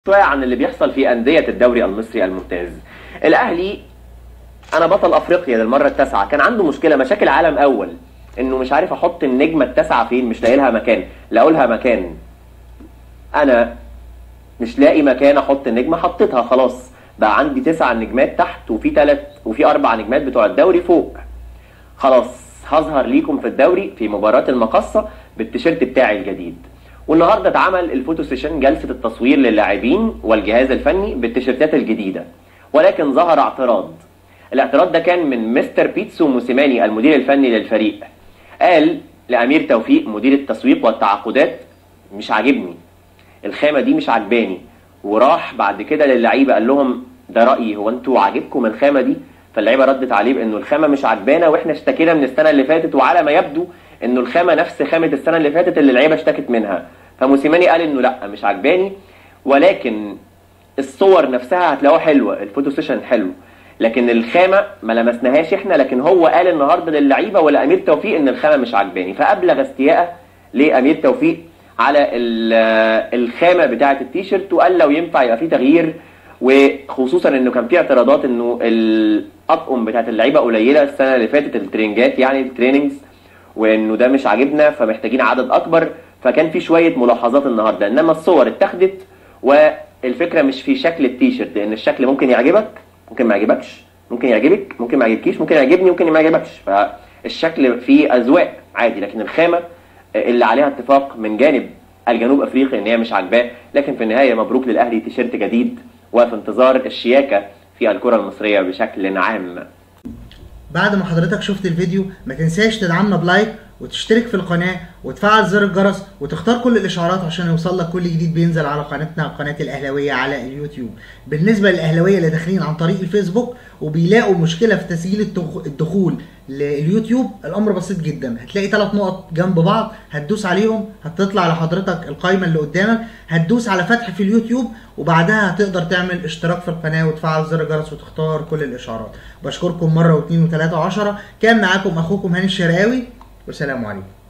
شويه عن اللي بيحصل في انديه الدوري المصري الممتاز الاهلي انا بطل افريقيا للمره التاسعه كان عنده مشكله مشاكل عالم اول انه مش عارف احط النجمه التاسعه فين مش لاقي لها مكان لا اقولها مكان انا مش لاقي مكان احط النجمه حطيتها خلاص بقى عندي تسع نجمات تحت وفي ثلاث وفي اربع نجمات بتوع الدوري فوق خلاص هظهر ليكم في الدوري في مباراه المقصه بالتيشيرت بتاعي الجديد والنهارده اتعمل الفوتو سيشن جلسه التصوير للاعبين والجهاز الفني بالتيشيرتات الجديده ولكن ظهر اعتراض الاعتراض ده كان من مستر بيتسو موسيماني المدير الفني للفريق قال لامير توفيق مدير التسويق والتعاقدات مش عاجبني الخامه دي مش عجباني وراح بعد كده للعيبه قال لهم ده رايي هو انتوا عاجبكم الخامه دي فاللعيبه ردت عليه بانه الخامه مش عجبانا واحنا اشتكينا من السنه اللي فاتت وعلى ما يبدو انه الخامه نفس خامه السنه اللي فاتت اللي اللعيبه اشتكت منها فموسيماني قال انه لا مش عجباني ولكن الصور نفسها هتلاقوها حلوه الفوتو سيشن حلو لكن الخامه ما لمسناهاش احنا لكن هو قال النهارده للعيبه ولامير توفيق ان الخامه مش عجباني فابلغ استياءه لامير توفيق على الخامه بتاعه التيشيرت وقال لو ينفع يبقى في تغيير وخصوصا انه كان في اعتراضات انه الاطقم بتاعه اللعيبه قليله السنه اللي فاتت الترينجات يعني التريننجز وانه ده مش عاجبنا فمحتاجين عدد اكبر فكان في شويه ملاحظات النهارده انما الصور اتاخدت والفكره مش في شكل التيشيرت لان الشكل ممكن يعجبك ممكن ما يعجبكش ممكن يعجبك ممكن ما يعجبكيش ممكن يعجبني ممكن ما يعجبكش فالشكل فيه اذواق عادي لكن الخامه اللي عليها اتفاق من جانب الجنوب افريقي ان هي مش عاجباه لكن في النهايه مبروك للاهلي تيشيرت جديد وفي انتظار الشياكه في الكره المصريه بشكل عام بعد ما حضرتك شفت الفيديو ما تنساش تدعمنا بلايك وتشترك في القناة وتفعل زر الجرس وتختار كل الإشعارات عشان يوصل لك كل جديد بينزل على قناتنا قناة الأهلاوية على اليوتيوب بالنسبة للأهلاوية اللي داخلين عن طريق الفيسبوك وبيلاقوا مشكلة في تسجيل الدخول لليوتيوب الأمر بسيط جدا هتلاقي ثلاث نقط جنب بعض هتدوس عليهم هتطلع لحضرتك القائمة اللي قدامك هتدوس على فتح في اليوتيوب وبعدها هتقدر تعمل اشتراك في القناة وتفعل زر الجرس وتختار كل الإشعارات بشكركم مرة واثنين وثلاثة وعشرة كان معاكم أخوكم هاني الشرقاوي والسلام عليكم